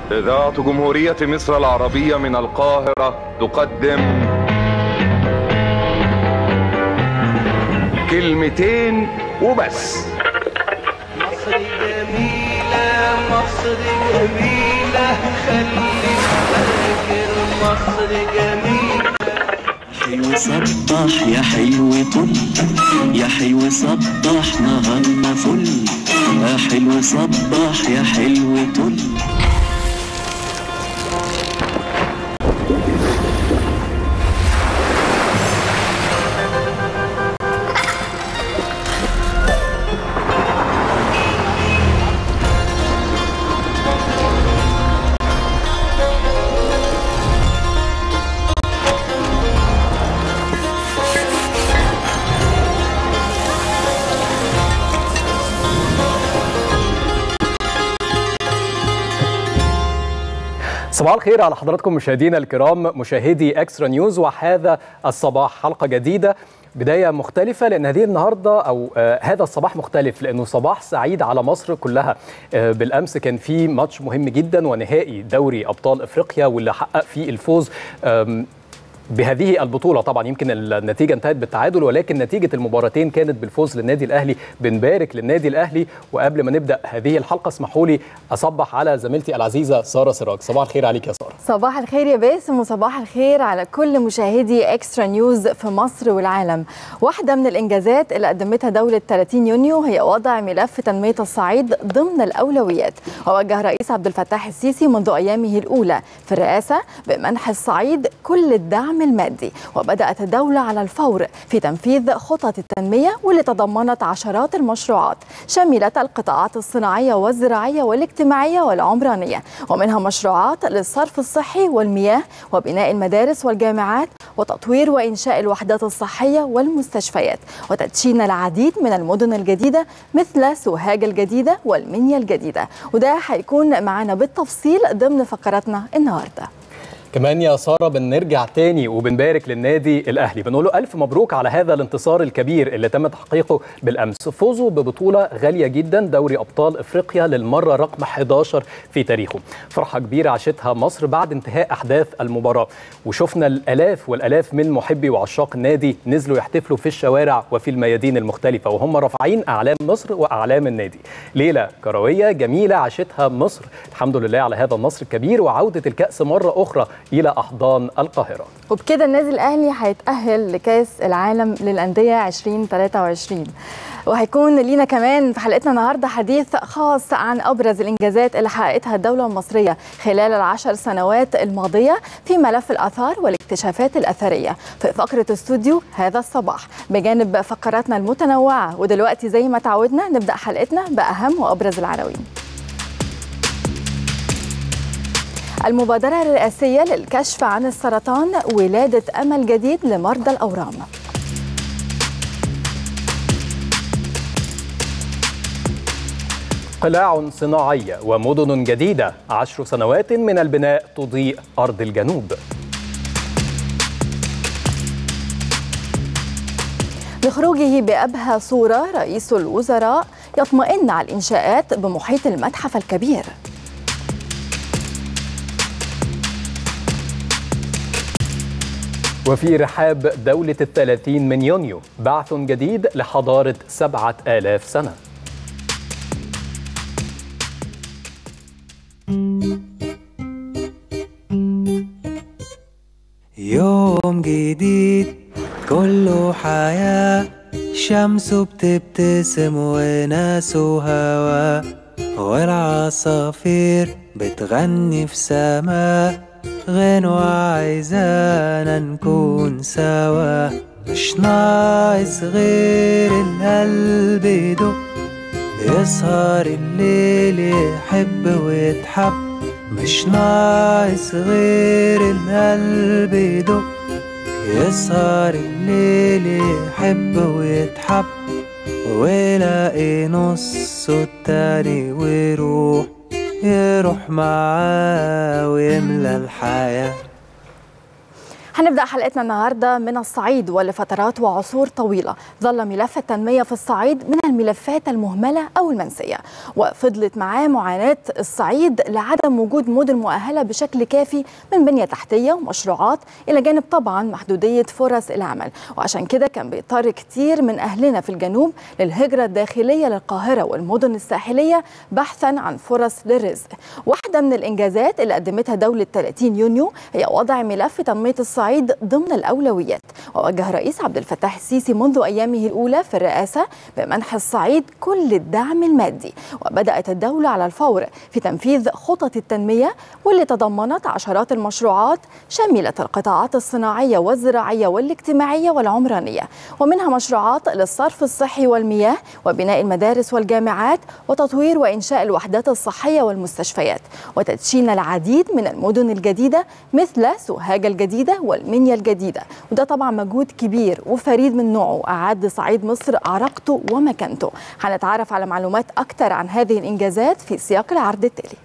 إذاعة جمهورية مصر العربية من القاهرة تقدم كلمتين وبس مصر جميلة مصر جميلة خليك فاكر مصر جميلة حلو صبح يا حلو طل يا حلو صبح نهارنا فل يا حلو صبح يا حلو طل صباح الخير على حضراتكم مشاهدينا الكرام مشاهدي اكسترا نيوز وهذا الصباح حلقه جديده بدايه مختلفه لان هذه النهارده او آه هذا الصباح مختلف لانه صباح سعيد على مصر كلها آه بالامس كان في ماتش مهم جدا ونهائي دوري ابطال افريقيا واللي حقق فيه الفوز آم بهذه البطوله طبعا يمكن النتيجه انتهت بالتعادل ولكن نتيجه المباراتين كانت بالفوز للنادي الاهلي بنبارك للنادي الاهلي وقبل ما نبدا هذه الحلقه اسمحوا لي اصبح على زميلتي العزيزه ساره سراج صباح الخير عليك يا ساره صباح الخير يا باسم وصباح الخير على كل مشاهدي اكسترا نيوز في مصر والعالم واحدة من الإنجازات اللي قدمتها دولة 30 يونيو هي وضع ملف تنمية الصعيد ضمن الأولويات ووجه رئيس عبد الفتاح السيسي منذ أيامه الأولى في الرئاسة بمنح الصعيد كل الدعم المادي وبدأت الدولة على الفور في تنفيذ خطط التنمية واللي تضمنت عشرات المشروعات شملت القطاعات الصناعية والزراعية والاجتماعية والعمرانية ومنها مشروعات للصرف الصحي والمياه وبناء المدارس والجامعات وتطوير وإنشاء الوحدات الصحية والمستشفيات وتدشين العديد من المدن الجديدة مثل سوهاج الجديدة والمنيا الجديدة وده هيكون معانا بالتفصيل ضمن فقراتنا النهارده كمان يا ساره بنرجع تاني وبنبارك للنادي الاهلي بنقول له الف مبروك على هذا الانتصار الكبير اللي تم تحقيقه بالامس فوزه ببطوله غاليه جدا دوري ابطال افريقيا للمره رقم 11 في تاريخه فرحه كبيره عاشتها مصر بعد انتهاء احداث المباراه وشفنا الالاف والالاف من محبي وعشاق النادي نزلوا يحتفلوا في الشوارع وفي الميادين المختلفه وهم رافعين اعلام مصر واعلام النادي ليله كرويه جميله عاشتها مصر الحمد لله على هذا النصر الكبير وعوده الكاس مره اخرى الى احضان القاهره وبكده النادي الاهلي هيتاهل لكاس العالم للانديه 2023 وهيكون لينا كمان في حلقتنا النهارده حديث خاص عن ابرز الانجازات اللي حققتها الدوله المصريه خلال العشر سنوات الماضيه في ملف الاثار والاكتشافات الاثريه في فقره استوديو هذا الصباح بجانب فقراتنا المتنوعه ودلوقتي زي ما تعودنا نبدا حلقتنا باهم وابرز العناوين المبادرة الرئاسية للكشف عن السرطان ولادة أمل جديد لمرضى الأورام قلاع صناعية ومدن جديدة عشر سنوات من البناء تضيء أرض الجنوب بخروجه بأبهى صورة رئيس الوزراء يطمئن على الإنشاءات بمحيط المتحف الكبير وفي رحاب دولة الثلاثين من يونيو بعث جديد لحضارة سبعة آلاف سنة يوم جديد كله حياة شمسه بتبتسم وناس وهوا والعصافير بتغني في سماء غنوة عايزانا نكون سوا مش ناقص غير القلب يدق يسهر الليل يحب ويتحب مش ناقص غير القلب يدق يسهر الليل يحب ويتحب ويلاقي نصه التاني ويروح يروح معاه ويملى الحياة هنبدأ حلقتنا النهاردة من الصعيد ولفترات وعصور طويلة ظل ملف التنمية في الصعيد من الملفات المهملة أو المنسية وفضلت معاه معاناة الصعيد لعدم وجود مدن مؤهلة بشكل كافي من بنية تحتية ومشروعات إلى جانب طبعا محدودية فرص العمل وعشان كده كان بيضطر كتير من أهلنا في الجنوب للهجرة الداخلية للقاهرة والمدن الساحلية بحثا عن فرص للرزق واحدة من الإنجازات اللي قدمتها دولة 30 يونيو هي وضع ملف تنمية الصعيد ضمن الأولويات ووجه الرئيس عبد الفتاح السيسي منذ أيامه الأولى في الرئاسة بمنح الصعيد كل الدعم المادي وبدأت الدولة على الفور في تنفيذ خطط التنمية واللي تضمنت عشرات المشروعات شملت القطاعات الصناعية والزراعية والاجتماعية والعمرانية ومنها مشروعات للصرف الصحي والمياه وبناء المدارس والجامعات وتطوير وإنشاء الوحدات الصحية والمستشفيات وتدشين العديد من المدن الجديدة مثل سوهاج الجديدة والمنيا الجديدة وده طبعا مجهود كبير وفريد من نوعه أعاد صعيد مصر عراقته ومكانته هنتعرف على معلومات أكثر عن هذه الإنجازات في سياق العرض التالي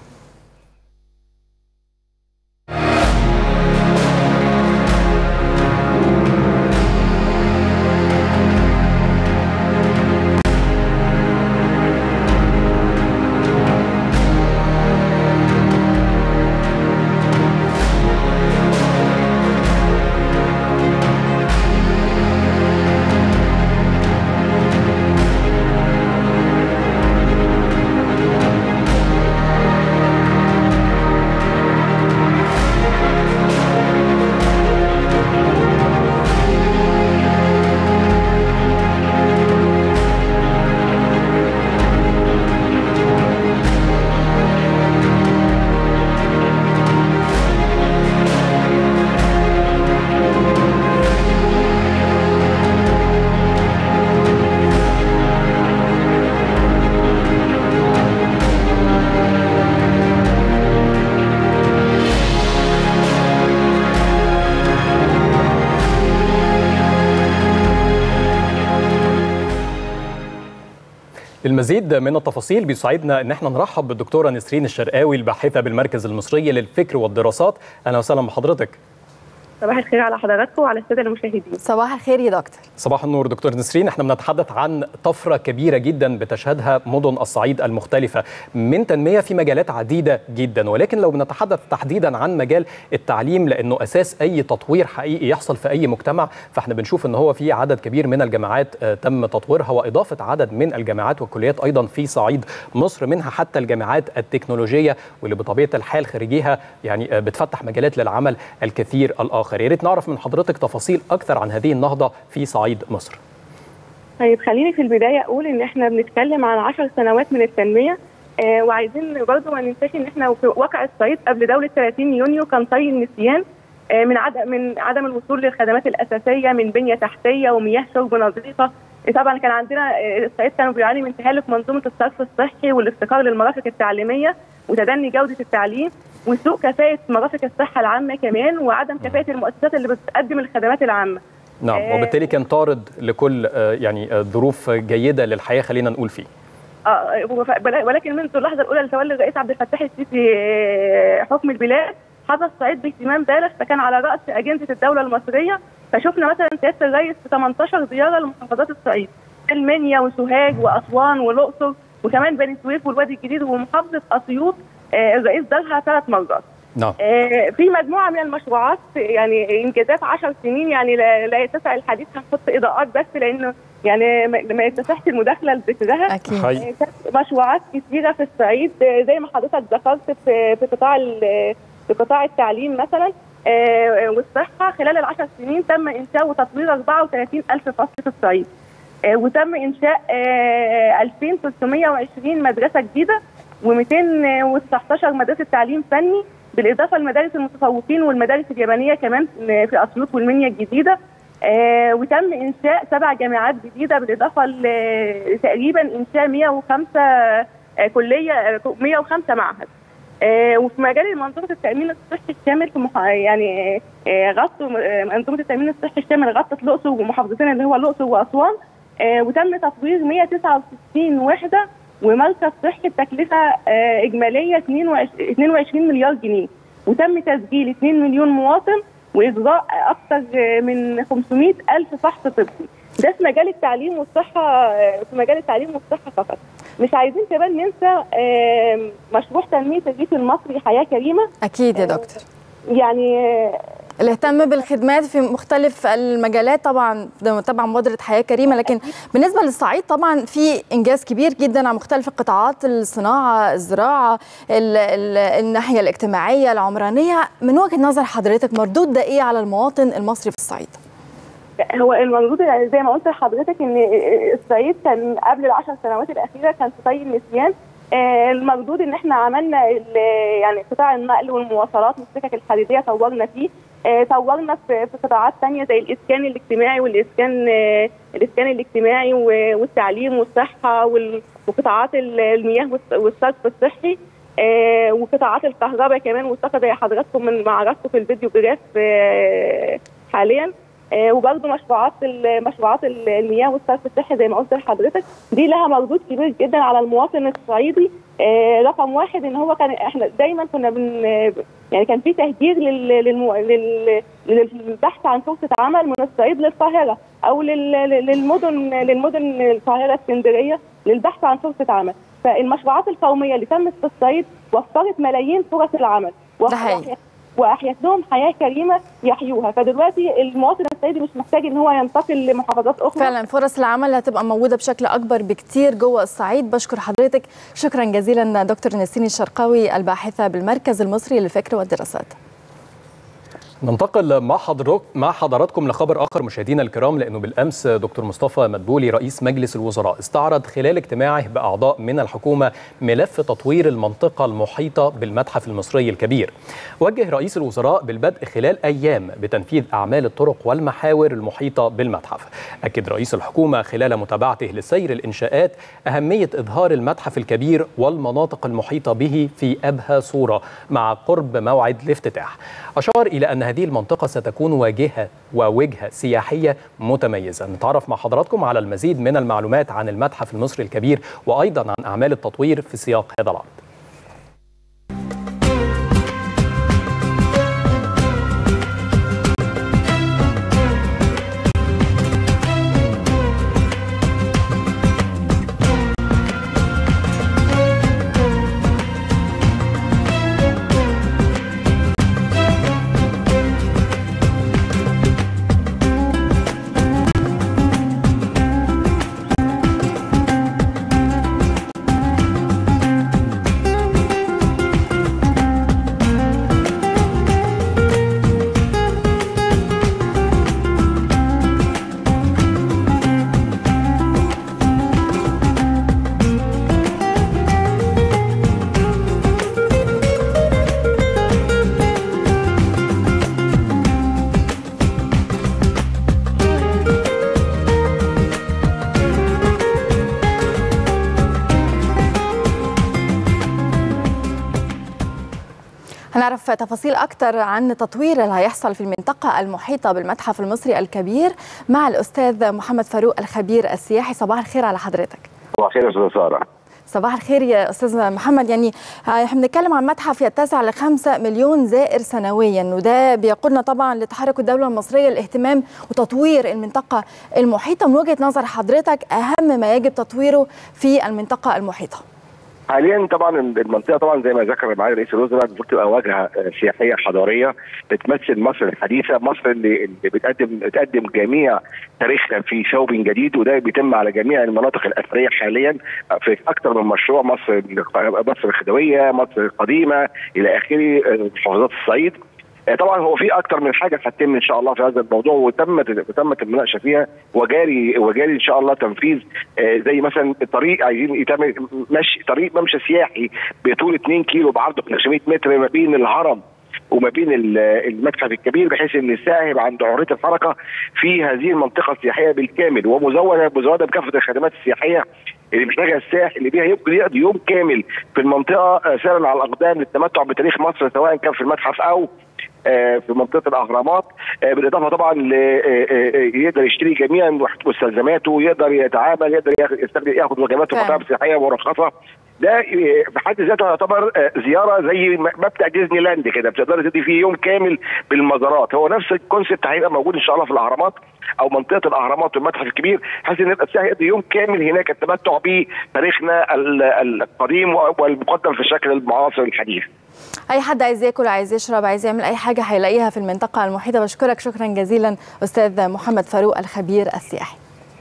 للمزيد من التفاصيل بيسعدنا ان احنا نرحب بالدكتوره نسرين الشرقاوي الباحثه بالمركز المصري للفكر والدراسات اهلا وسهلا بحضرتك صباح الخير على حضراتكم وعلى الساده المشاهدين صباح الخير يا دكتور صباح النور دكتور نسرين احنا بنتحدث عن طفره كبيره جدا بتشهدها مدن الصعيد المختلفه من تنميه في مجالات عديده جدا ولكن لو بنتحدث تحديدا عن مجال التعليم لانه اساس اي تطوير حقيقي يحصل في اي مجتمع فاحنا بنشوف ان هو في عدد كبير من الجامعات آه، تم تطويرها واضافه عدد من الجامعات والكليات ايضا في صعيد مصر منها حتى الجامعات التكنولوجيه واللي بطبيعه الحال خريجيها يعني آه، بتفتح مجالات للعمل الكثير الاخر يا ريت نعرف من حضرتك تفاصيل اكثر عن هذه النهضه في صعيد مصر طيب خليني في البدايه اقول ان احنا بنتكلم عن 10 سنوات من التنميه آه وعايزين برضه ما ننساش ان احنا في واقع الصعيد قبل دوله 30 يونيو كان طي النسيان آه من عدم من عدم الوصول للخدمات الاساسيه من بنيه تحتيه ومياه شرب نظيفه طبعا كان عندنا آه، الصعيد كانوا بيعاني من تهالك منظومه الصرف الصحي والافتقار للمرافق التعليميه وتدني جوده التعليم وسوء كفاءه مرافق الصحه العامه كمان وعدم كفاءه المؤسسات اللي بتقدم الخدمات العامه نعم آه، وبالتالي كان طارد لكل آه، يعني آه، ظروف جيده للحياه خلينا نقول فيه آه، وف- بل- ولكن منذ اللحظه الاولى لتولي الرئيس عبد الفتاح السيسي آه، حكم البلاد حظى الصعيد باهتمام بالغ فكان على راس اجنده الدوله المصريه فشفنا مثلا سياده الرئيس في 18 زياره لمحافظات الصعيد المنيا وسوهاج واسوان والاقصر وكمان بني سويف والوادي الجديد ومحافظه اسيوط آه، الرئيس زارها ثلاث مرات نعم آه، في مجموعه من المشروعات يعني انجازات 10 سنين يعني لا, لا يتسع الحديث هنحط اضاءات بس لانه يعني ما ما يتسعش المداخله لذكرها أكيد حي. آه، كانت مشروعات كثيره في الصعيد آه، زي ما حضرتك ذكرت في في قطاع ال- في قطاع التعليم مثلا آه، والصحه خلال العشر سنين تم انشاء وتطوير 34 الف فصل في الصعيد آه، وتم انشاء آه، 2320 مدرسه جديده و219 مدرسه تعليم فني بالاضافه لمدارس المتفوقين والمدارس اليابانيه كمان في اسيوط والمنيا الجديده آه، وتم انشاء سبع جامعات جديده بالاضافه ل- تقريبا انشاء 105 آه، كليه آه، 105 معهد آه، وفي مجال منظومه التامين الصحي الشامل في مح... يعني آه، غطوا آه، منظومه التامين الصحي الشامل غطت الاقصر ومحافظتين اللي هو الاقصر واسوان آه، وتم تطوير 169 وحده ومركز صحي بتكلفه آه، اجماليه 22 22 مليار جنيه وتم تسجيل 2 مليون مواطن واجراء اكثر من 500 الف فحص طبي ده في مجال التعليم والصحه في مجال التعليم والصحه فقط مش عايزين كمان ننسى آم، مشروع تنميه الريف المصري حياه كريمه اكيد يا دكتور يعني آه، الاهتمام بالخدمات في مختلف المجالات طبعا ده طبعا مبادره حياه كريمه لكن بالنسبه للصعيد طبعا في انجاز كبير جدا على مختلف القطاعات الصناعه الزراعه ال ال الناحيه الاجتماعيه العمرانيه من وجهه نظر حضرتك مردود ده ايه على المواطن المصري في الصعيد هو المردود يعني زي ما قلت لحضرتك ان الصعيد كان قبل العشر سنوات الاخيره كان في طي النسيان آه، المردود ان احنا عملنا ال- يعني قطاع النقل والمواصلات والسكك الحديديه طورنا فيه آه، طورنا في في قطاعات ثانيه زي الاسكان الاجتماعي والاسكان آه، الاسكان الاجتماعي و- والتعليم والصحه وال- وقطاعات ال- المياه والص- والصرف الصحي آه، وقطاعات الكهرباء كمان والطاقه زي حضراتكم من معرضكم في الفيديو جراف آه، حاليا آه، وبرضه مشروعات ال- مشروعات ال- المياه والصرف الصحي زي ما قلت لحضرتك دي لها مردود كبير جدا على المواطن الصعيدي آه، رقم واحد ان هو كان احنا دايما كنا بن يعني كان في تهجير لل- للمو... لل... للبحث عن فرصه عمل من الصعيد للقاهره او لل... للمدن للمدن القاهره اسكندريه للبحث عن فرصه عمل فالمشروعات القوميه اللي تمت في الصعيد وفرت ملايين فرص العمل ده حقيقي. واحيت لهم حياه كريمه يحيوها فدلوقتي المواطن الصعيدي مش محتاج ان هو ينتقل لمحافظات اخرى فعلا فرص العمل هتبقى موجوده بشكل اكبر بكتير جوه الصعيد بشكر حضرتك شكرا جزيلا دكتور نسرين الشرقاوي الباحثه بالمركز المصري للفكر والدراسات ننتقل مع حضرتك مع حضراتكم لخبر اخر مشاهدينا الكرام لانه بالامس دكتور مصطفى مدبولي رئيس مجلس الوزراء استعرض خلال اجتماعه باعضاء من الحكومه ملف تطوير المنطقه المحيطه بالمتحف المصري الكبير. وجه رئيس الوزراء بالبدء خلال ايام بتنفيذ اعمال الطرق والمحاور المحيطه بالمتحف. اكد رئيس الحكومه خلال متابعته لسير الانشاءات اهميه اظهار المتحف الكبير والمناطق المحيطه به في ابهى صوره مع قرب موعد الافتتاح. اشار الى ان هذه المنطقة ستكون واجهة ووجهة سياحية متميزة نتعرف مع حضراتكم على المزيد من المعلومات عن المتحف المصري الكبير وأيضا عن أعمال التطوير في سياق هذا العرض هنعرف تفاصيل أكثر عن تطوير اللي هيحصل في المنطقة المحيطة بالمتحف المصري الكبير مع الأستاذ محمد فاروق الخبير السياحي صباح الخير على حضرتك صباح الخير يا استاذ ساره صباح الخير يا أستاذ محمد يعني احنا بنتكلم عن متحف يتسع لخمسة مليون زائر سنويا وده بيقودنا طبعا لتحرك الدولة المصرية الاهتمام وتطوير المنطقة المحيطة من وجهة نظر حضرتك أهم ما يجب تطويره في المنطقة المحيطة حاليا طبعا المنطقه طبعا زي ما ذكر معالي رئيس الوزراء المفروض تبقى واجهه سياحيه حضاريه بتمثل مصر الحديثه، مصر اللي, اللي بتقدم بتقدم جميع تاريخها في ثوب جديد وده بيتم على جميع المناطق الاثريه حاليا في اكثر من مشروع مصر مصر الخديويه، مصر القديمه الى اخره محافظات الصعيد. طبعا هو في اكتر من حاجه هتتم ان شاء الله في هذا الموضوع وتمت تمت المناقشه فيها وجاري وجاري ان شاء الله تنفيذ زي مثلا طريق عايزين يتعمل مشي طريق ممشى سياحي بطول 2 كيلو بعرض 500 متر ما بين الهرم وما بين المتحف الكبير بحيث ان السائح يبقى عنده حريه الحركه في هذه المنطقه السياحيه بالكامل ومزوده مزوده بكافه الخدمات السياحيه اللي محتاجها السائح اللي بيها يمكن يقضي يوم كامل في المنطقه سيرا على الاقدام للتمتع بتاريخ مصر سواء كان في المتحف او في منطقه الاهرامات بالاضافه طبعا يقدر يشتري جميع مستلزماته يقدر يتعامل يقدر ياخد وجبات ومطاعم سياحيه مرخصه ده آه، بحد ذاته يعتبر آه، زياره زي م- مبدا ديزني لاند كده بتقدر تدي فيه يوم كامل بالمزارات هو نفس الكونسيبت هيبقى موجود ان شاء الله في الاهرامات او منطقه الاهرامات والمتحف الكبير بحيث ان يبقى السائح يقضي يوم كامل هناك التمتع بتاريخنا ال- القديم والمقدم في الشكل المعاصر الحديث اي حد عايز ياكل عايز يشرب عايز يعمل اي حاجه هيلاقيها في المنطقه المحيطه بشكرك شكرا جزيلا استاذ محمد فاروق الخبير السياحي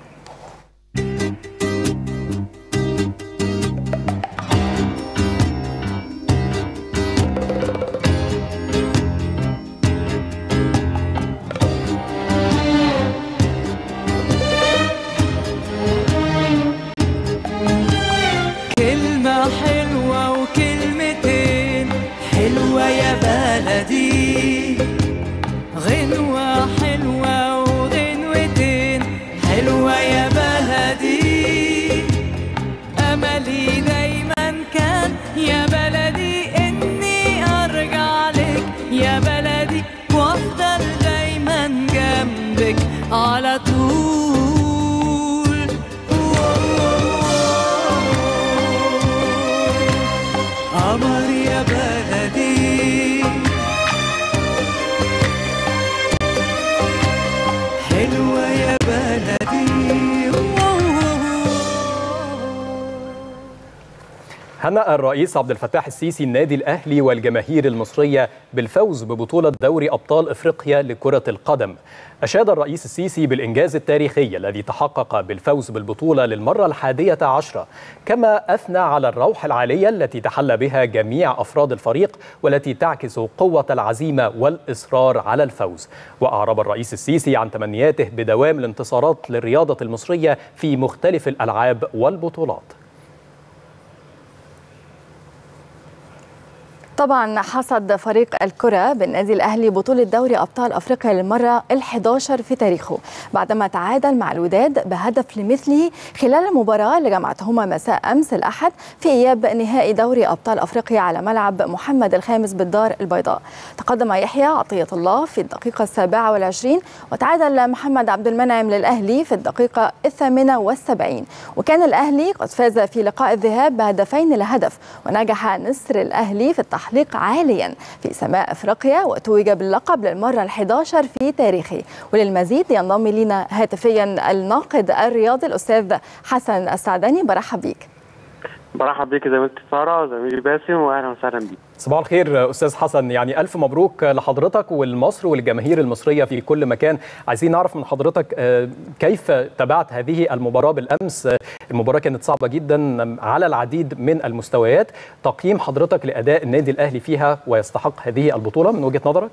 كلمة حلوة وكلمتين حلوة يا بلدي غنوة حلوة وغنوتين حلوة يا بلدي أملي دايما كان يا بلدي إني أرجع لك يا بلدي وأفضل دايما جنبك على طول قمر يا بلدي حلوة يا بلدي هنأ الرئيس عبد الفتاح السيسي النادي الأهلي والجماهير المصرية بالفوز ببطولة دوري أبطال إفريقيا لكرة القدم أشاد الرئيس السيسي بالإنجاز التاريخي الذي تحقق بالفوز بالبطولة للمرة الحادية عشرة كما أثنى على الروح العالية التي تحلى بها جميع أفراد الفريق والتي تعكس قوة العزيمة والإصرار على الفوز وأعرب الرئيس السيسي عن تمنياته بدوام الانتصارات للرياضة المصرية في مختلف الألعاب والبطولات طبعا حصد فريق الكرة بالنادي الأهلي بطولة دوري أبطال أفريقيا للمرة ال11 في تاريخه بعدما تعادل مع الوداد بهدف لمثله خلال المباراة اللي جمعتهما مساء أمس الأحد في إياب نهائي دوري أبطال أفريقيا على ملعب محمد الخامس بالدار البيضاء تقدم يحيى عطية الله في الدقيقة السابعة والعشرين وتعادل محمد عبد المنعم للأهلي في الدقيقة الثامنة والسبعين وكان الأهلي قد فاز في لقاء الذهاب بهدفين لهدف ونجح نسر الأهلي في التحليق عاليا في سماء أفريقيا وتوج باللقب للمرة ال11 في تاريخه وللمزيد ينضم لنا هاتفيا الناقد الرياضي الأستاذ حسن السعداني برحب بيك برحب بيك زميلتي ساره وزميلي باسم واهلا وسهلا بيك صباح الخير استاذ حسن يعني الف مبروك لحضرتك والمصر والجماهير المصريه في كل مكان عايزين نعرف من حضرتك آه، كيف تابعت هذه المباراه بالامس آه، المباراه كانت صعبه جدا على العديد من المستويات تقييم حضرتك لاداء النادي الاهلي فيها ويستحق هذه البطوله من وجهه نظرك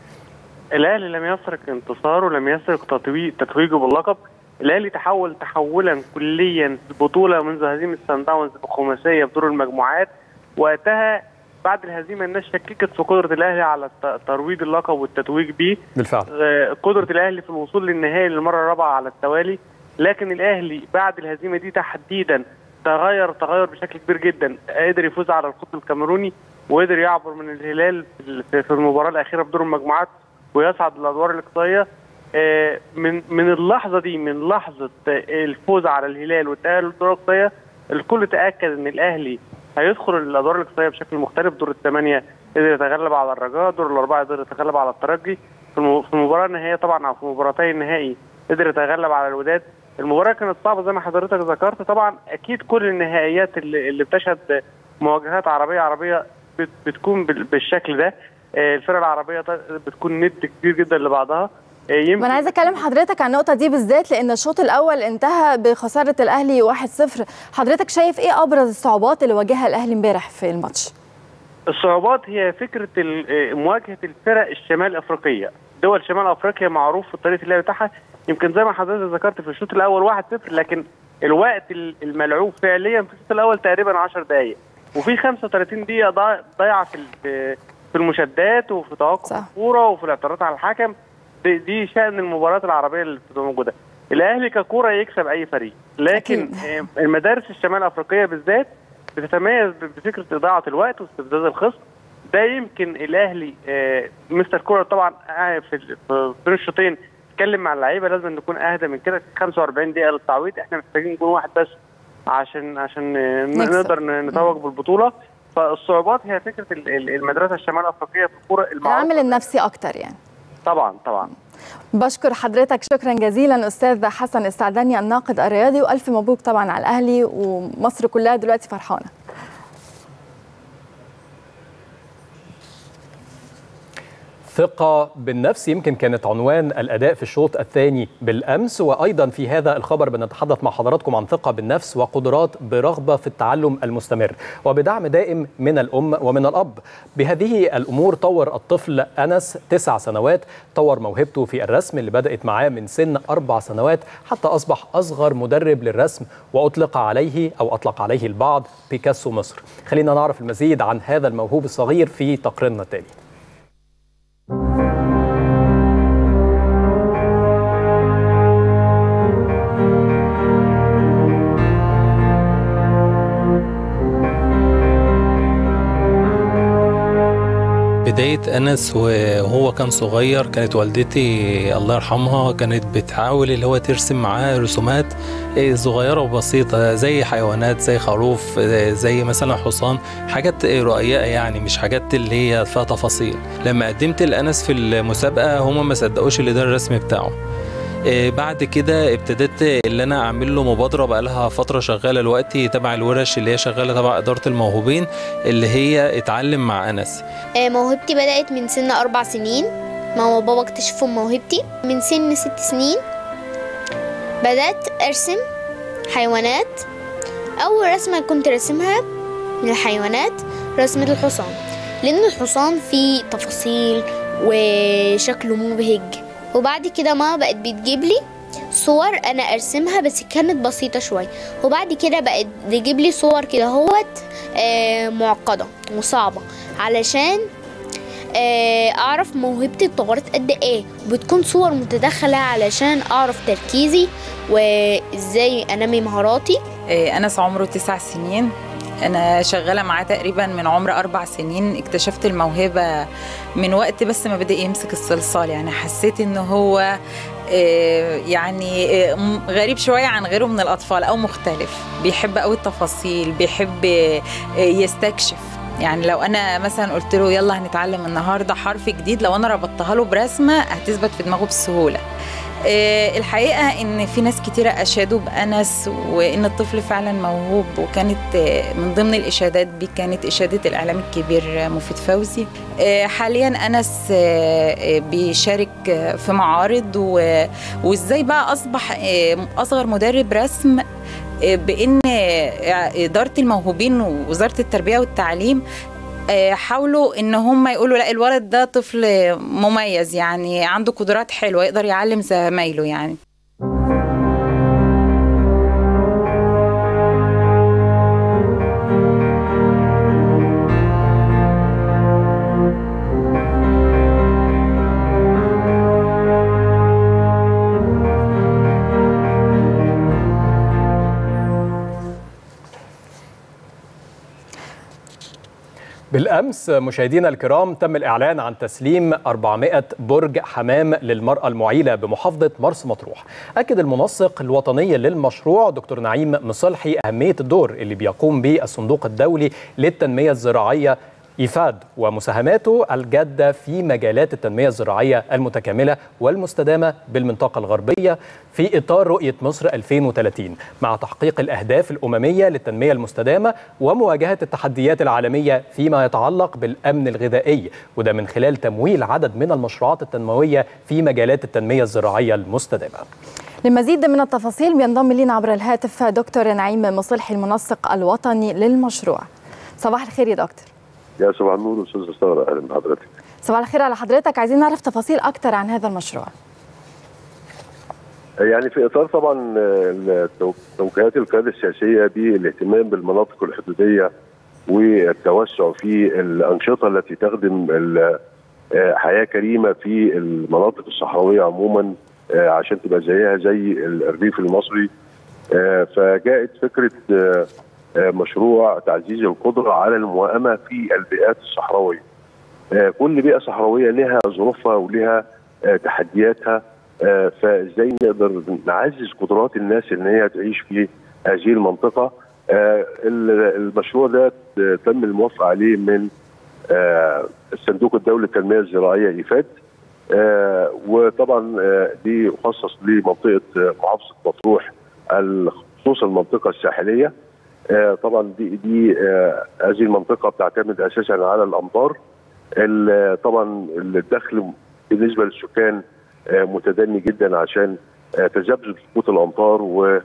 الاهلي لم يسرق انتصاره ولم يسرق تتويج تتويجه باللقب الاهلي تحول تحولا كليا في البطوله منذ هزيمه سان داونز بخماسيه في دور المجموعات وقتها بعد الهزيمه الناس شككت في قدره الاهلي على الت- ترويج اللقب والتتويج بيه بالفعل آه، قدره الاهلي في الوصول للنهائي للمره الرابعه على التوالي لكن الاهلي بعد الهزيمه دي تحديدا تغير تغير بشكل كبير جدا قدر يفوز على القطب الكاميروني وقدر يعبر من الهلال في- في المباراه الاخيره في دور المجموعات ويصعد للادوار الاقصائيه آه، من من اللحظه دي من لحظه آه، الفوز على الهلال والتاهل للادوار الاقصائيه الكل تاكد ان الاهلي هيدخل الادوار الاقصائيه بشكل مختلف دور الثمانيه قدر يتغلب على الرجاء دور الاربعه قدر يتغلب على الترجي في الم- في المباراه النهائيه طبعا او في مباراتي النهائي قدر يتغلب على الوداد المباراه كانت صعبه زي ما حضرتك ذكرت طبعا اكيد كل النهائيات اللي, اللي بتشهد مواجهات عربيه عربيه بت- بتكون بال- بالشكل ده آه، الفرق العربيه ط- بتكون ند كبير جدا لبعضها آه، يمكن ما انا عايزه اكلم حضرتك عن النقطه دي بالذات لان الشوط الاول انتهى بخساره الاهلي 1-0 حضرتك شايف ايه ابرز الصعوبات اللي واجهها الاهلي امبارح في الماتش الصعوبات هي فكره ال- آه، مواجهه الفرق الشمال افريقيه دول شمال افريقيا معروف في طريقه اللعب بتاعها يمكن زي ما حضرتك ذكرت في الشوط الاول 1-0 لكن الوقت ال- الملعوب فعليا في الشوط الاول تقريبا 10 دقائق وفي 35 دقيقه ضاع- ضايعه في ال- في المشادات وفي توقف صح. الكوره وفي الاعتراضات على الحكم دي, دي شان المباريات العربيه اللي بتبقى موجوده الاهلي ككوره يكسب اي فريق لكن أكيد. آه، المدارس الشمال الافريقيه بالذات بتتميز ب- بفكره اضاعه الوقت واستفزاز الخصم ده يمكن الاهلي آه، مستر كوره طبعا آه، في ال- في بين الشوطين اتكلم مع اللعيبه لازم نكون اهدى من كده 45 دقيقه للتعويض احنا محتاجين جون واحد بس عشان عشان آه، نكسب. نقدر ن- نتوج بالبطوله فالصعوبات هي فكره ال- ال- المدرسه الشمال افريقيه في الكوره المعروفة. العامل النفسي اكتر يعني طبعا طبعا بشكر حضرتك شكرا جزيلا استاذ حسن السعداني الناقد الرياضي والف مبروك طبعا على الاهلي ومصر كلها دلوقتي فرحانه ثقة بالنفس يمكن كانت عنوان الأداء في الشوط الثاني بالأمس وأيضا في هذا الخبر بنتحدث مع حضراتكم عن ثقة بالنفس وقدرات برغبة في التعلم المستمر وبدعم دائم من الأم ومن الأب بهذه الأمور طور الطفل أنس تسع سنوات طور موهبته في الرسم اللي بدأت معاه من سن أربع سنوات حتى أصبح أصغر مدرب للرسم وأطلق عليه أو أطلق عليه البعض بيكاسو مصر خلينا نعرف المزيد عن هذا الموهوب الصغير في تقريرنا التالي بداية أنس وهو كان صغير كانت والدتي الله يرحمها كانت بتحاول اللي هو ترسم معاه رسومات إيه صغيرة وبسيطة زي حيوانات زي خروف إيه زي مثلا حصان حاجات إيه رقيقة يعني مش حاجات اللي هي فيها تفاصيل لما قدمت لأنس في المسابقة هما ما صدقوش اللي ده الرسم بتاعه إيه بعد كده ابتديت اللي انا اعمل له مبادره بقى لها فتره شغاله دلوقتي تبع الورش اللي هي شغاله تبع اداره الموهوبين اللي هي اتعلم مع انس آه، موهبتي بدأت من سن أربع سنين ماما وبابا اكتشفوا موهبتي من سن ست سنين بدأت أرسم حيوانات أول رسمة كنت رسمها من الحيوانات رسمة الحصان لأن الحصان فيه تفاصيل وشكله مبهج وبعد كده ماما بقت بتجيب لي صور انا ارسمها بس كانت بسيطة شوية وبعد كده بقت تجيب لي صور كده هوت آه، معقدة وصعبة علشان آه، اعرف موهبتي اتطورت قد ايه بتكون صور متداخلة علشان اعرف تركيزي وازاي انمي مهاراتي إيه، أنس عمره تسع سنين أنا شغالة معاه تقريبا من عمر أربع سنين اكتشفت الموهبة من وقت بس ما بدأ يمسك الصلصال يعني حسيت إن هو إيه، يعني إيه، م- غريب شوية عن غيره من الأطفال أو مختلف بيحب قوي التفاصيل بيحب إيه، يستكشف يعني لو انا مثلا قلت له يلا هنتعلم النهارده حرف جديد لو انا ربطتها له برسمه هتثبت في دماغه بسهوله آه، الحقيقه ان في ناس كتيره اشادوا بانس وان الطفل فعلا موهوب وكانت آه، من ضمن الاشادات دي كانت اشاده الاعلام الكبير آه، مفيد فوزي آه، حاليا انس آه، آه، بيشارك آه، في معارض و- وازاي بقى اصبح آه، اصغر مدرب رسم آه، بان آه، اداره الموهوبين ووزاره التربيه والتعليم آه، حاولوا ان هم يقولوا لا الولد ده طفل مميز يعني عنده قدرات حلوه يقدر يعلم زمايله يعني بالأمس مشاهدينا الكرام تم الإعلان عن تسليم 400 برج حمام للمرأة المعيلة بمحافظة مرسى مطروح أكد المنسق الوطني للمشروع دكتور نعيم مصلحي أهمية الدور اللي بيقوم به الصندوق الدولي للتنمية الزراعية إيفاد ومساهماته الجادة في مجالات التنمية الزراعية المتكاملة والمستدامة بالمنطقة الغربية في إطار رؤية مصر 2030 مع تحقيق الأهداف الأممية للتنمية المستدامة ومواجهة التحديات العالمية فيما يتعلق بالأمن الغذائي وده من خلال تمويل عدد من المشروعات التنموية في مجالات التنمية الزراعية المستدامة للمزيد من التفاصيل بينضم لنا عبر الهاتف دكتور نعيم مصلحي المنسق الوطني للمشروع صباح الخير يا دكتور يا صباح النور استاذ ساره اهلا بحضرتك صباح الخير على حضرتك عايزين نعرف تفاصيل اكتر عن هذا المشروع يعني في اطار طبعا التو- توجيهات القياده السياسيه بالاهتمام بالمناطق الحدوديه والتوسع في الانشطه التي تخدم ال- آه، حياه كريمه في المناطق الصحراويه عموما آه، عشان تبقى زيها زي الريف المصري آه، فجاءت فكره آه، آه، مشروع تعزيز القدره على الموائمه في البيئات الصحراويه. آه، كل بيئه صحراويه لها ظروفها ولها آه، تحدياتها آه، فازاي نقدر نعزز قدرات الناس ان هي تعيش في هذه المنطقه آه، ال- المشروع ده آه، تم الموافقه عليه من آه، الصندوق الدولي للتنميه الزراعيه ايفاد آه، وطبعا آه، دي مخصص لمنطقه آه، محافظه مطروح ال- خصوصا المنطقه الساحليه آه، طبعا دي دي آه، هذه المنطقه بتعتمد اساسا على الامطار ال- طبعا الدخل بالنسبه للسكان آه، متدني جدا عشان آه، تذبذب سقوط الامطار و آه،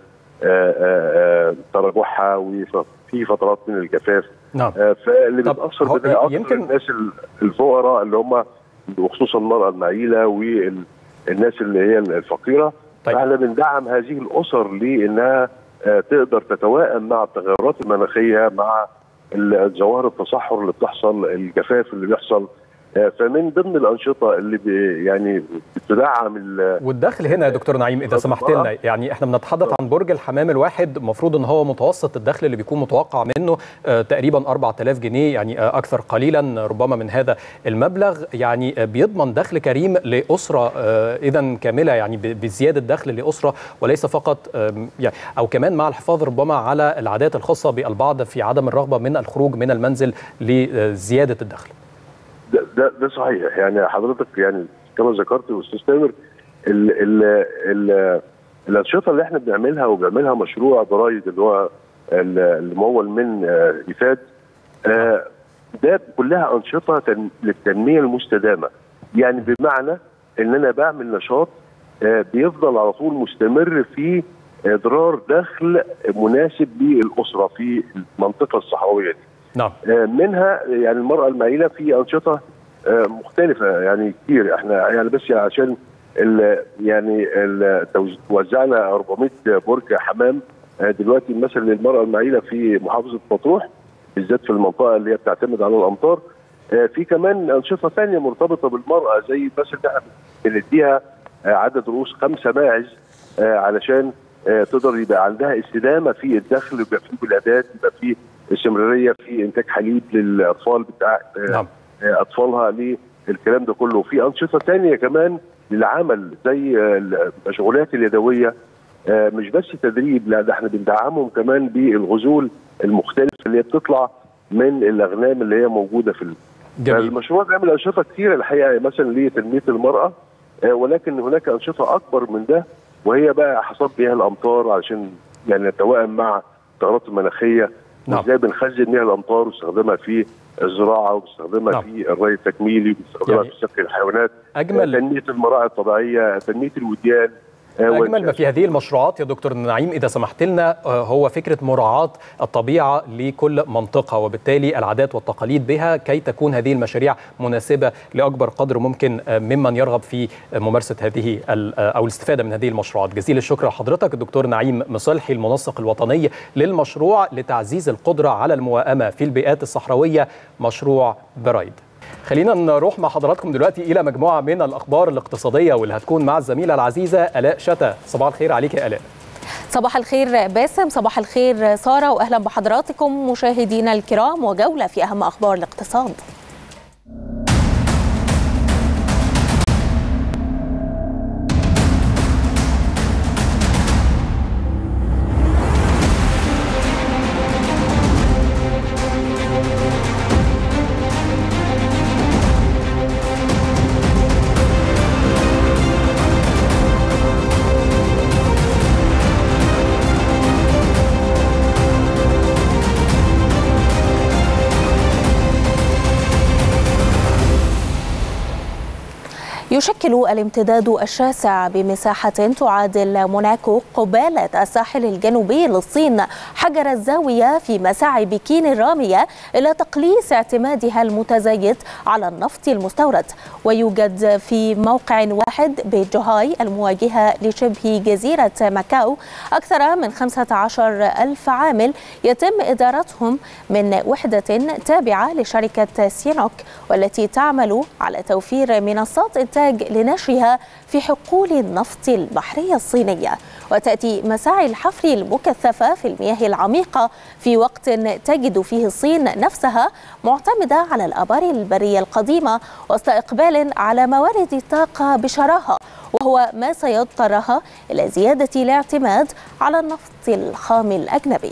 آه، آه، تراجعها وفي فترات من الجفاف نعم آه، فاللي طب بيتاثر هو بده اكثر يمكن- الناس ال- الفقراء اللي هم وخصوصا المراه المعيله والناس اللي هي الفقيره طيب. فاحنا بندعم هذه الاسر لانها آه، تقدر تتوائم مع التغيرات المناخيه مع ال- ظواهر التصحر اللي بتحصل الجفاف اللي بيحصل آه، فمن ضمن الانشطه اللي بي يعني بتدعم ال- والدخل هنا يا دكتور نعيم اذا سمحت لنا يعني احنا بنتحدث عن برج الحمام الواحد المفروض ان هو متوسط الدخل اللي بيكون متوقع منه آه، تقريبا 4000 جنيه يعني آه، اكثر قليلا ربما من هذا المبلغ يعني آه، بيضمن دخل كريم لاسره اذا كامله يعني ب- بزياده دخل لاسره وليس فقط آم، يعني او كمان مع الحفاظ ربما على العادات الخاصه بالبعض في عدم الرغبه من الخروج من المنزل لزياده الدخل ده ده, ده صحيح يعني حضرتك يعني كما ذكرت استاذ تامر ال ال ال الانشطه اللي احنا بنعملها وبيعملها مشروع ضرايد اللي هو ال- الممول من آه، ايفاد آه، ده كلها انشطه تن- للتنميه المستدامه يعني بمعنى ان انا بعمل نشاط آه، بيفضل على طول مستمر في اضرار دخل مناسب للاسره في المنطقه الصحراويه دي نعم آه، منها يعني المرأة المعيلة في أنشطة آه، مختلفة يعني كتير احنا يعني بس عشان ال يعني ال توز- وزعنا 400 برج حمام آه، دلوقتي مثلا للمرأة المعيلة في محافظة مطروح بالذات في المنطقة اللي هي بتعتمد على الأمطار آه، في كمان أنشطة ثانية مرتبطة بالمرأة زي مثلا احنا بنديها آه، عدد رؤوس خمسة ماعز آه، علشان آه، تقدر يبقى عندها استدامه في الدخل يبقى في ولادات يبقى في استمراريه في انتاج حليب للاطفال بتاع آه، نعم. آه، اطفالها للكلام ده كله في انشطه ثانيه كمان للعمل زي آه، المشغولات اليدويه آه، مش بس تدريب لا ده احنا بندعمهم كمان بالغزول المختلفه اللي هي بتطلع من الاغنام اللي هي موجوده في ال- جميل المشروع بيعمل انشطه كثيره الحقيقه مثلا لتنميه المراه آه، ولكن هناك انشطه اكبر من ده وهي بقى حصاد مياه الامطار علشان يعني نتوائم مع التغيرات المناخيه نعم. وازاي بنخزن مياه الامطار ونستخدمها في الزراعه وبنستخدمها نعم. في الري التكميلي وبنستخدمها يعني في سقي الحيوانات أجمل- تنميه المراعي الطبيعيه تنميه الوديان آه، أجمل ما في هذه المشروعات يا دكتور نعيم إذا سمحت لنا آه، هو فكرة مراعاة الطبيعة لكل منطقة وبالتالي العادات والتقاليد بها كي تكون هذه المشاريع مناسبة لأكبر قدر ممكن آه، ممن يرغب في ممارسة هذه ال- آه، أو الاستفادة من هذه المشروعات جزيل الشكر لحضرتك الدكتور نعيم مصلحي المنسق الوطني للمشروع لتعزيز القدرة على المواءمة في البيئات الصحراوية مشروع برايد خلينا نروح مع حضراتكم دلوقتي الى مجموعه من الاخبار الاقتصاديه واللي هتكون مع الزميله العزيزه الاء شتا صباح الخير عليك يا الاء صباح الخير باسم صباح الخير سارة وأهلا بحضراتكم مشاهدينا الكرام وجولة في أهم أخبار الاقتصاد يشكل الامتداد الشاسع بمساحة تعادل موناكو قبالة الساحل الجنوبي للصين حجر الزاوية في مساعي بكين الرامية إلى تقليص اعتمادها المتزايد على النفط المستورد ويوجد في موقع واحد بجوهاي المواجهة لشبه جزيرة ماكاو أكثر من 15 ألف عامل يتم إدارتهم من وحدة تابعة لشركة سينوك والتي تعمل على توفير منصات إنتاج تحتاج لنشرها في حقول النفط البحرية الصينية وتأتي مساعي الحفر المكثفة في المياه العميقة في وقت تجد فيه الصين نفسها معتمدة على الآبار البرية القديمة وسط إقبال على موارد الطاقة بشراهة وهو ما سيضطرها إلى زيادة الاعتماد على النفط الخام الأجنبي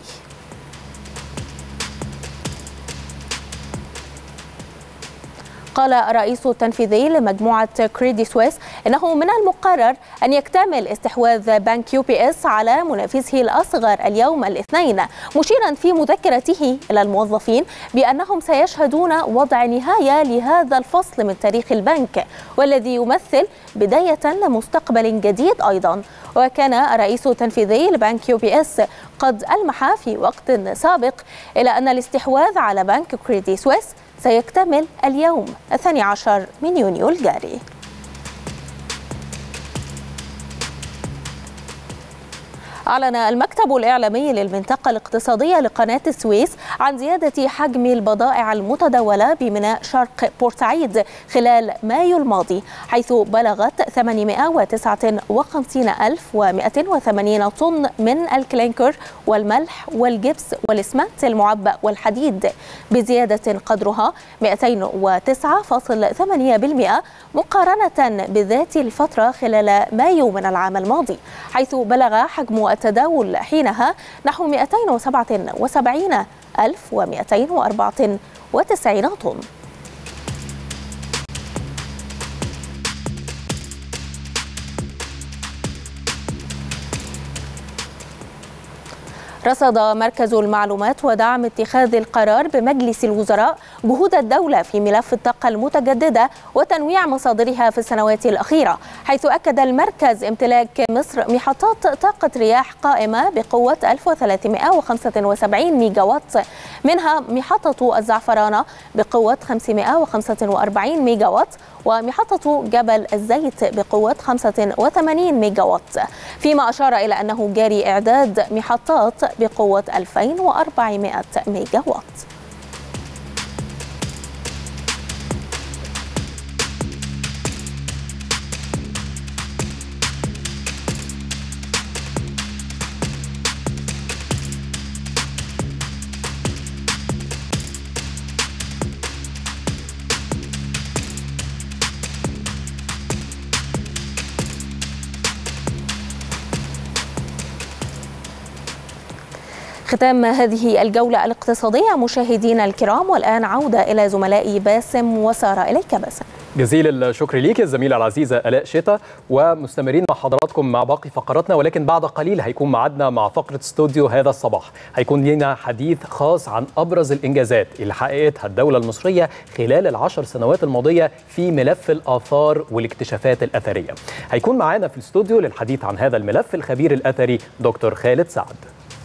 قال الرئيس التنفيذي لمجموعة كريدي سويس إنه من المقرر أن يكتمل استحواذ بنك يو بي اس على منافسه الأصغر اليوم الاثنين مشيرا في مذكرته إلى الموظفين بأنهم سيشهدون وضع نهاية لهذا الفصل من تاريخ البنك والذي يمثل بداية لمستقبل جديد أيضا وكان الرئيس التنفيذي لبنك يو بي اس قد ألمح في وقت سابق إلى أن الاستحواذ على بنك كريدي سويس سيكتمل اليوم الثاني عشر من يونيو الجاري أعلن المكتب الإعلامي للمنطقة الاقتصادية لقناة السويس عن زيادة حجم البضائع المتداولة بميناء شرق بورسعيد خلال مايو الماضي حيث بلغت 859180 طن من الكلينكر والملح والجبس والإسمنت المعبأ والحديد بزيادة قدرها 209.8% مقارنة بذات الفترة خلال مايو من العام الماضي حيث بلغ حجم التداول حينها نحو 277,294 طن رصد مركز المعلومات ودعم اتخاذ القرار بمجلس الوزراء جهود الدولة في ملف الطاقة المتجددة وتنويع مصادرها في السنوات الأخيرة حيث أكد المركز امتلاك مصر محطات طاقة رياح قائمة بقوة 1375 ميجا وات منها محطة الزعفرانة بقوة 545 ميجا وات ومحطة جبل الزيت بقوة 85 ميجا وات فيما أشار إلى أنه جاري إعداد محطات بقوة 2400 ميجا وات ختام هذه الجولة الاقتصادية مشاهدينا الكرام والآن عودة إلى زملائي باسم وسارة إليك باسم جزيل الشكر ليك الزميلة العزيزة آلاء شتا ومستمرين مع حضراتكم مع باقي فقراتنا ولكن بعد قليل هيكون معادنا مع فقرة استوديو هذا الصباح هيكون لنا حديث خاص عن أبرز الإنجازات اللي حققتها الدولة المصرية خلال العشر سنوات الماضية في ملف الآثار والاكتشافات الأثرية هيكون معانا في الاستوديو للحديث عن هذا الملف الخبير الأثري دكتور خالد سعد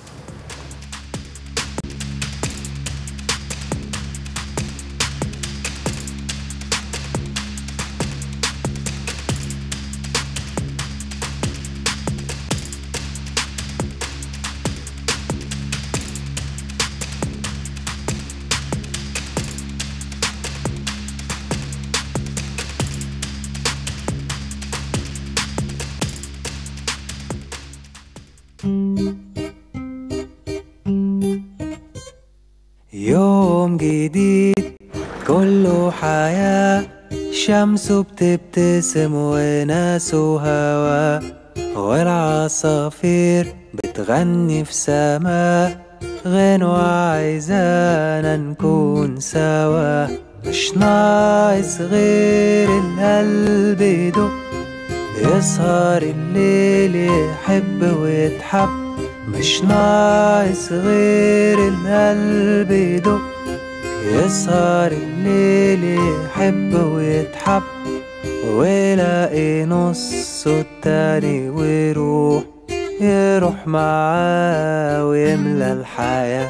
يوم جديد كله حياة شمسه بتبتسم وناس وهوا والعصافير بتغني في سما غنوة عايزانا نكون سوا مش ناقص غير القلب يدق يسهر الليل يحب ويتحب مش ناقص غير القلب يدق يسهر الليل يحب ويتحب ويلاقي نصه التاني ويروح يروح معاه ويملى الحياه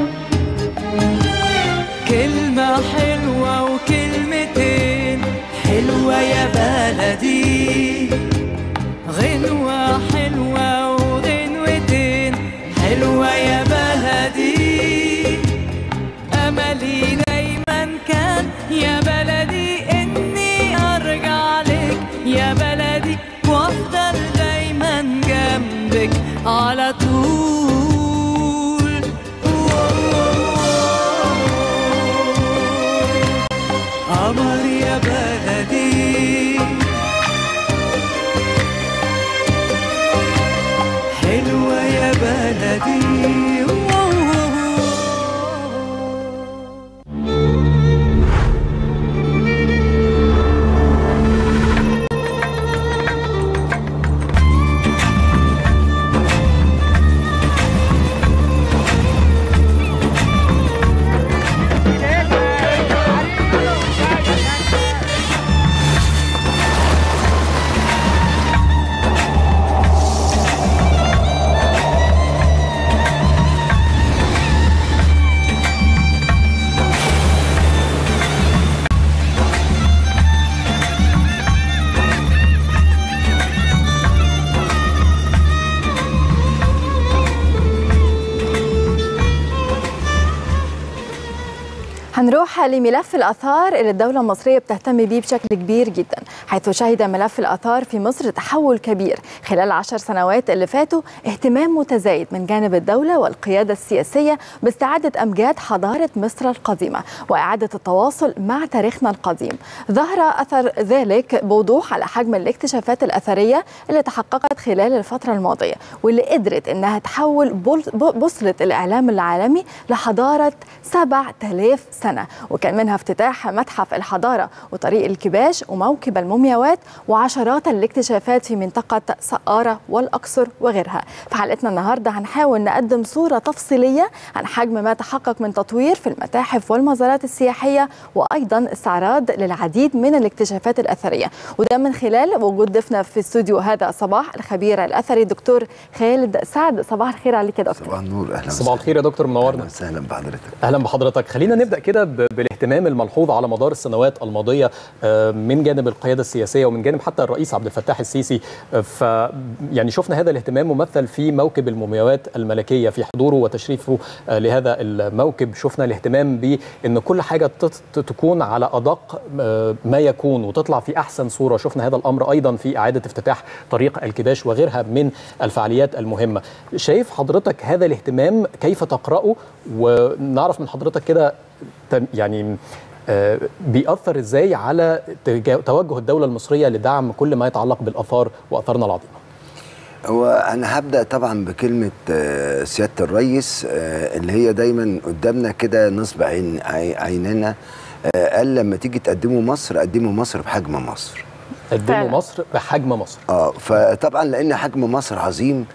كلمة حلوة وكلمتين بلدي غنوة حلوة وغنوتين حلوة يا بلدي أملي دايما كان يا بلدي إني أرجع لك يا بلدي وأفضل دايما جنبك على طول قمر يا بلدي حلوة يا بلدي هنروح لملف الآثار اللي الدولة المصرية بتهتم بيه بشكل كبير جدا حيث شهد ملف الآثار في مصر تحول كبير خلال العشر سنوات اللي فاتوا اهتمام متزايد من جانب الدولة والقيادة السياسية باستعادة أمجاد حضارة مصر القديمة وإعادة التواصل مع تاريخنا القديم ظهر أثر ذلك بوضوح على حجم الاكتشافات الأثرية اللي تحققت خلال الفترة الماضية واللي قدرت إنها تحول بول- بوصلة الإعلام العالمي لحضارة 7000 سنة وكان منها افتتاح متحف الحضارة وطريق الكباش وموكب المومياوات وعشرات الاكتشافات في منطقة سقارة والأقصر وغيرها في حلقتنا النهاردة هنحاول نقدم صورة تفصيلية عن حجم ما تحقق من تطوير في المتاحف والمزارات السياحية وأيضا استعراض للعديد من الاكتشافات الأثرية وده من خلال وجود ضيفنا في استوديو هذا الصباح الخبير الأثري دكتور خالد سعد صباح الخير عليك يا دكتور صباح النور اهلا صباح الخير يا دكتور منورنا وسهلا بحضرتك اهلا بحضرتك خلينا نبدا كده ب- بالاهتمام الملحوظ على مدار السنوات الماضيه آه، من جانب القياده السياسيه ومن جانب حتى الرئيس عبد الفتاح السيسي آه، ف يعني شفنا هذا الاهتمام ممثل في موكب المومياوات الملكيه في حضوره وتشريفه آه، لهذا الموكب شفنا الاهتمام بان كل حاجه تت- تكون على ادق آه، ما يكون وتطلع في احسن صوره شفنا هذا الامر ايضا في اعاده افتتاح طريق الكباش وغيرها من الفعاليات المهمه شايف حضرتك هذا الاهتمام كيف تقراه ونعرف من حضرتك كده تم- يعني آه، بيأثر ازاي على تجا- توجه الدولة المصرية لدعم كل ما يتعلق بالآثار وآثارنا العظيمة هو انا هبدا طبعا بكلمه آه، سياده الرئيس آه، اللي هي دايما قدامنا كده نصب عين عي- عيننا آه، قال لما تيجي تقدموا مصر قدموا مصر بحجم مصر قدموا مصر بحجم مصر اه فطبعا لان حجم مصر عظيم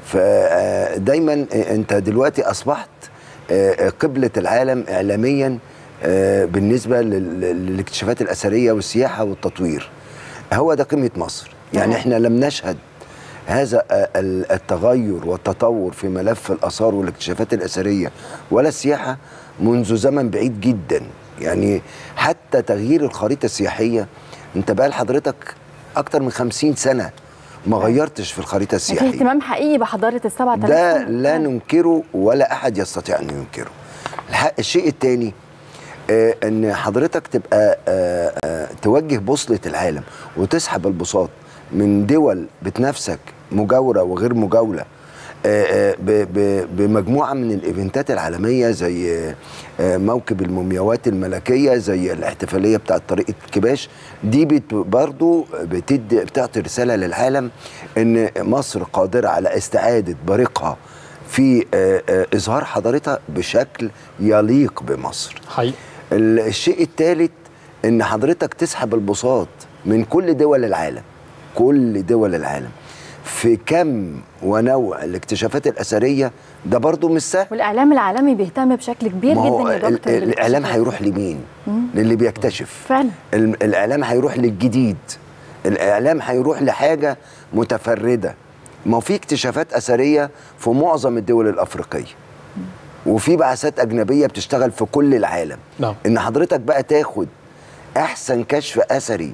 فدايما انت دلوقتي اصبحت آه، قبله العالم اعلاميا آه، بالنسبه لل- للاكتشافات الاثريه والسياحه والتطوير هو ده قيمه مصر يعني احنا لم نشهد هذا آه، ال- التغير والتطور في ملف الاثار والاكتشافات الاثريه ولا السياحه منذ زمن بعيد جدا يعني حتى تغيير الخريطه السياحيه انت بقى لحضرتك اكتر من خمسين سنه ما غيرتش في الخريطه في السياحيه اهتمام حقيقي بحضارة السبعة آلاف ده سنة. لا ننكره ولا احد يستطيع ان ينكره الح- الشيء الثاني آه ان حضرتك تبقى آه آه توجه بوصله العالم وتسحب البساط من دول بتنافسك مجاوره وغير مجاوره آه، آه، ب- ب- بمجموعه من الايفنتات العالميه زي آه، آه، موكب المومياوات الملكيه زي الاحتفاليه بتاعه طريقه كباش دي بت- برضو بتدي بتعطي رساله للعالم ان مصر قادره على استعاده بريقها في آه، آه، اظهار حضارتها بشكل يليق بمصر حقيقي الشيء الثالث ان حضرتك تسحب البساط من كل دول العالم كل دول العالم في كم ونوع الاكتشافات الاثريه ده برضو مش سهل والإعلام العالمي بيهتم بشكل كبير ما هو جدا يا ال- دكتور ال- الاعلام بالاكتشافات. هيروح لمين مم. للي بيكتشف فعلا ال- الاعلام هيروح للجديد الاعلام هيروح لحاجه متفرده ما هو في اكتشافات اثريه في معظم الدول الافريقيه وفي بعثات اجنبيه بتشتغل في كل العالم نعم ان حضرتك بقى تاخد احسن كشف اثري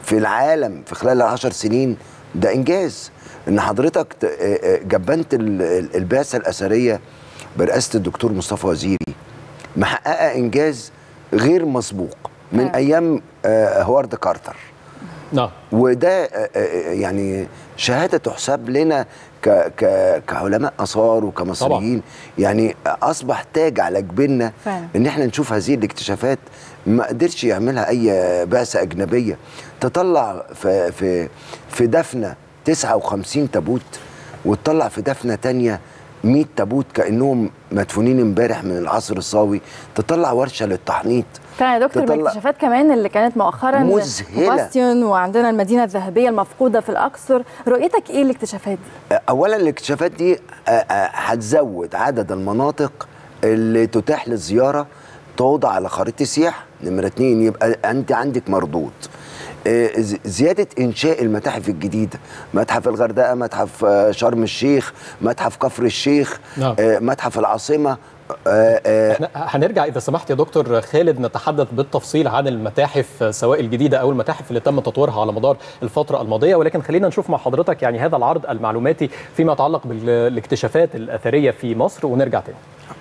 في العالم في خلال العشر سنين ده انجاز ان حضرتك ت- آه، آه، جبنت ال- ال- البعثه الاثريه برئاسه الدكتور مصطفى وزيري محققه انجاز غير مسبوق من ايام آه، هوارد كارتر نعم وده آه، آه، يعني شهاده تحسب لنا ك ك كعلماء اثار وكمصريين يعني اصبح تاج على جبيننا فعلا. ان احنا نشوف هذه الاكتشافات ما قدرش يعملها اي بعثه اجنبيه تطلع في في في دفنه 59 تابوت وتطلع في دفنه تانية 100 تابوت كانهم مدفونين امبارح من العصر الصاوي تطلع ورشه للتحنيط فعلا يا دكتور من تطلع- الاكتشافات كمان اللي كانت مؤخرا مذهلة. باستيون وعندنا المدينه الذهبيه المفقوده في الاقصر رؤيتك ايه الاكتشافات دي اولا الاكتشافات دي آه، آه، هتزود عدد المناطق اللي تتاح للزياره توضع على خريطه السياحه نمره اتنين يبقى انت عندك مردود آه، ز- زياده انشاء المتاحف الجديده متحف الغردقه متحف آه، شرم الشيخ متحف كفر الشيخ نعم. آه، متحف العاصمه آه، آه، احنا هنرجع اذا سمحت يا دكتور خالد نتحدث بالتفصيل عن المتاحف سواء الجديده او المتاحف اللي تم تطويرها على مدار الفتره الماضيه ولكن خلينا نشوف مع حضرتك يعني هذا العرض المعلوماتي فيما يتعلق بالاكتشافات الاثريه في مصر ونرجع تاني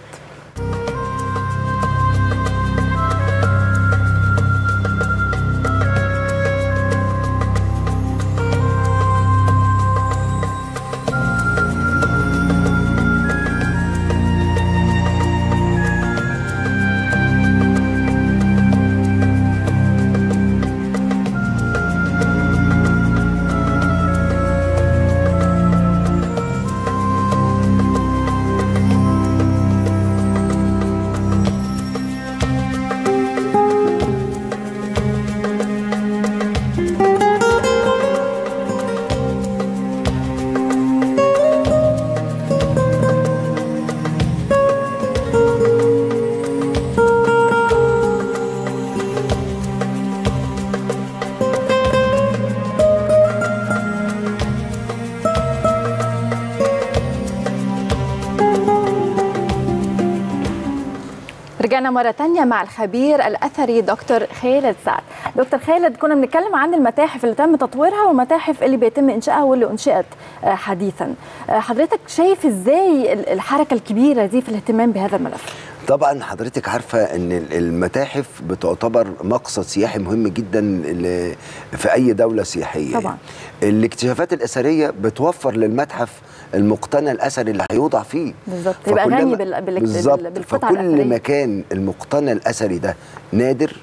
رجعنا مرة تانية مع الخبير الأثري دكتور خالد سعد دكتور خالد كنا بنتكلم عن المتاحف اللي تم تطويرها والمتاحف اللي بيتم إنشائها واللي أنشئت آه، حديثا آه، حضرتك شايف إزاي ال- الحركة الكبيرة دي في الاهتمام بهذا الملف طبعا حضرتك عارفه ان المتاحف بتعتبر مقصد سياحي مهم جدا ل- في اي دوله سياحيه طبعا. الاكتشافات الاثريه بتوفر للمتحف المقتنى الاثري اللي هيوضع فيه بالظبط يبقى فكلما- غني بال- بال- بالظبط بال- بالقطع فكل الأثرية ما كان المقتنى الاثري ده نادر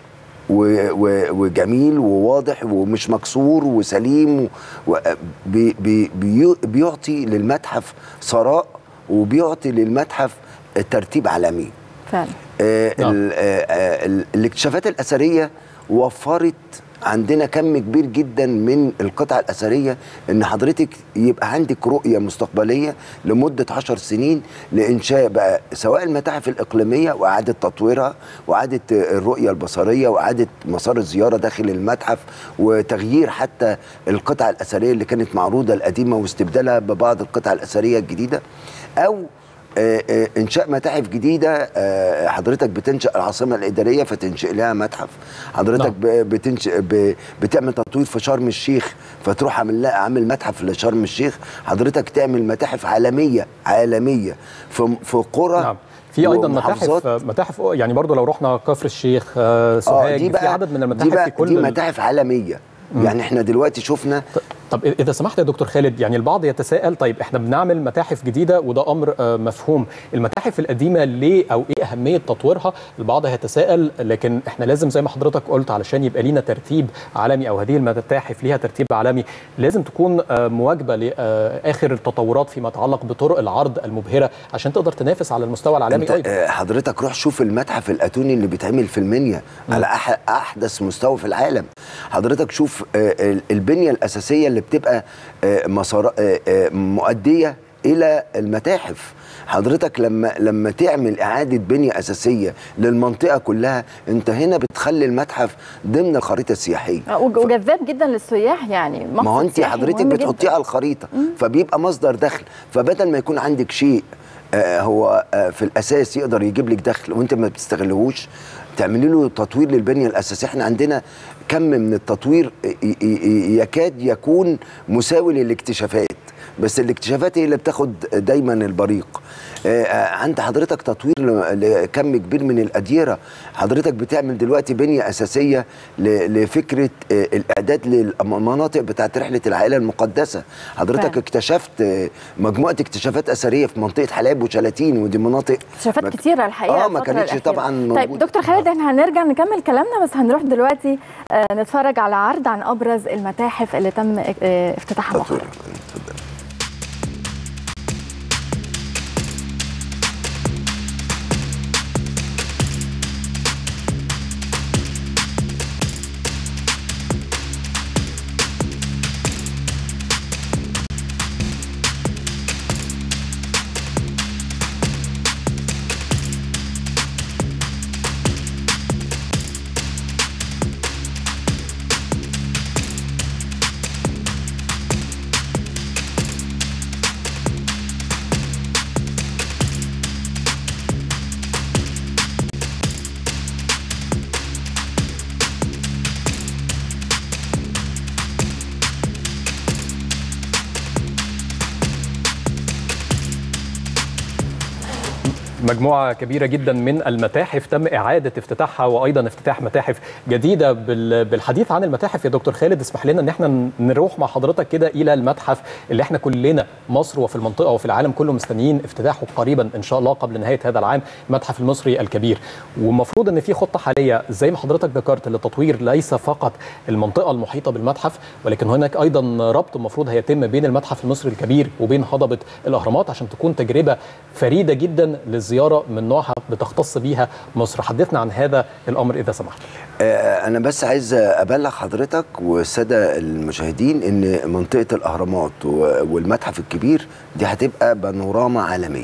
و- و- وجميل وواضح ومش مكسور وسليم و- بي- بي- بي- بيعطي للمتحف ثراء وبيعطي للمتحف ترتيب عالمي فعلا آه، ال- آه، آه، ال- الاكتشافات الاثريه وفرت عندنا كم كبير جدا من القطع الاثريه ان حضرتك يبقى عندك رؤيه مستقبليه لمده عشر سنين لانشاء بقى سواء المتاحف الاقليميه واعاده تطويرها واعاده الرؤيه البصريه واعاده مسار الزياره داخل المتحف وتغيير حتى القطع الاثريه اللي كانت معروضه القديمه واستبدالها ببعض القطع الاثريه الجديده او آه، آه، انشاء متاحف جديده آه، حضرتك بتنشا العاصمه الاداريه فتنشئ لها متحف حضرتك نعم. ب- بتنشئ ب- بتعمل تطوير في شرم الشيخ فتروح عامل لها عامل متحف لشرم الشيخ حضرتك تعمل متاحف عالميه عالميه في في قرى نعم في ايضا ومحافظات. متاحف متاحف يعني برضو لو رحنا كفر الشيخ آه، سوهاج في عدد من دي المتاحف بقى في كل دي ال- متاحف عالميه مم. يعني احنا دلوقتي شفنا طب اذا سمحت يا دكتور خالد يعني البعض يتساءل طيب احنا بنعمل متاحف جديده وده امر آه، مفهوم المتاحف القديمه ليه او ايه اهميه تطويرها البعض هيتساءل لكن احنا لازم زي ما حضرتك قلت علشان يبقى لينا ترتيب عالمي او هذه المتاحف ليها ترتيب عالمي لازم تكون آه، مواكبه لاخر التطورات فيما يتعلق بطرق العرض المبهره عشان تقدر تنافس على المستوى العالمي انت ايضا آه، حضرتك روح شوف المتحف الاتوني اللي بيتعمل في المنيا على أح احدث مستوى في العالم حضرتك شوف آه، ال- البنيه الاساسيه اللي بتبقى آه، مسار آه، آه، مؤديه الى المتاحف حضرتك لما لما تعمل اعاده بنيه اساسيه للمنطقه كلها انت هنا بتخلي المتحف ضمن الخريطه السياحيه آه، وج- وجذاب جدا للسياح يعني ما هو مقصد انت سياحي حضرتك مهم جداً. بتحطيه على الخريطه فبيبقى مصدر دخل فبدل ما يكون عندك شيء آه، هو آه، في الاساس يقدر يجيب لك دخل وانت ما بتستغلهوش تعملي له تطوير للبنيه الاساسيه احنا عندنا كم من التطوير ي- ي- ي- يكاد يكون مساوي للاكتشافات بس الاكتشافات هي اللي بتاخد دايما البريق آه، آه، عند حضرتك تطوير ل- لكم كبير من الاديره حضرتك بتعمل دلوقتي بنيه اساسيه ل- لفكره آه، الاعداد للمناطق بتاعت رحله العائله المقدسه حضرتك فعلا. اكتشفت آه، مجموعه اكتشافات اثريه في منطقه حلاب وشلاتين ودي مناطق اكتشافات ما- كتيره الحقيقه اه ما الفترة كانتش الأخيرة. طبعا طيب موجودة. دكتور خالد احنا هنرجع نكمل كلامنا بس هنروح دلوقتي آه، نتفرج على عرض عن ابرز المتاحف اللي تم آه، افتتاحها مؤخرا مجموعة كبيرة جدا من المتاحف تم إعادة افتتاحها وأيضا افتتاح متاحف جديدة بال- بالحديث عن المتاحف يا دكتور خالد اسمح لنا أن احنا نروح مع حضرتك كده إلى المتحف اللي احنا كلنا مصر وفي المنطقة وفي العالم كله مستنيين افتتاحه قريبا إن شاء الله قبل نهاية هذا العام المتحف المصري الكبير والمفروض أن في خطة حالية زي ما حضرتك ذكرت لتطوير ليس فقط المنطقة المحيطة بالمتحف ولكن هناك أيضا ربط المفروض هيتم بين المتحف المصري الكبير وبين هضبة الأهرامات عشان تكون تجربة فريدة جدا للزيارة من نوعها بتختص بيها مصر حدثنا عن هذا الأمر إذا سمحت آه، انا بس عايز ابلغ حضرتك والساده المشاهدين ان منطقه الاهرامات و- والمتحف الكبير دي هتبقى بانوراما عالميه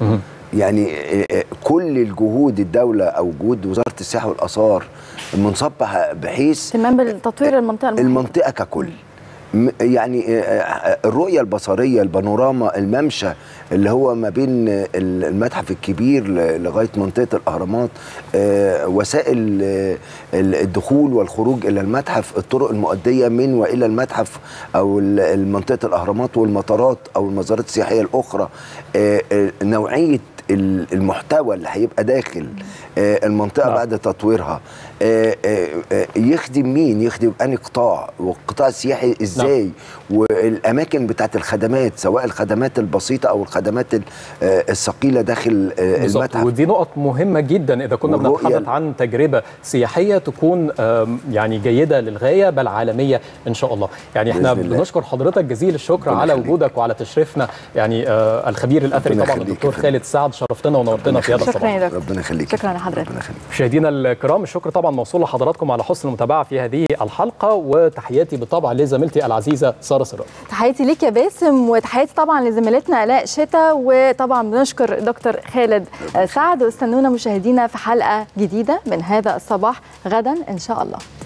يعني آه، آه، كل الجهود الدوله او جهود وزاره السياحه والاثار المنصبه بحيث اهتمام بالتطوير المنطقه المحيطة. المنطقه ككل م- يعني آه، آه، الرؤيه البصريه البانوراما الممشى اللي هو ما بين آه، المتحف الكبير ل- لغايه منطقه الاهرامات آه، وسائل آه، ال- الدخول والخروج الى المتحف الطرق المؤديه من والى المتحف او ال- منطقه الاهرامات والمطارات او المزارات السياحيه الاخرى آه، آه، نوعيه ال- المحتوى اللي هيبقى داخل آه، المنطقه نعم. بعد تطويرها آه، آه، آه، يخدم مين يخدم انهي قطاع والقطاع السياحي ازاي والاماكن بتاعت الخدمات سواء الخدمات البسيطه او الخدمات ال- آه، الثقيله داخل آه، بالظبط المتحف ودي نقط مهمة جدا إذا كنا والرؤية بنتحدث عن تجربة سياحية تكون آم، يعني جيدة للغاية بل عالمية إن شاء الله يعني احنا بإذن الله. بنشكر حضرتك جزيل الشكر ربنا على يخليك. وجودك وعلى تشريفنا يعني آه، الخبير الأثري ربنا طبعا يخليك الدكتور يا خالد سعد شرفتنا ونورتنا في هذا شكرا الصباح يا دكتور ربنا يخليك شكرا لحضرتك مشاهدينا الكرام الشكر طبعا موصول لحضراتكم على حسن المتابعة في هذه الحلقة وتحياتي بالطبع لزميلتي العزيزة سارة سراج تحياتي ليك يا باسم وتحياتي طبعا لزميلتنا الاء شتا وطبعا بنشكر دكتور خالد آه، سعد واستنونا مشاهدينا في حلقه جديده من هذا الصباح غدا ان شاء الله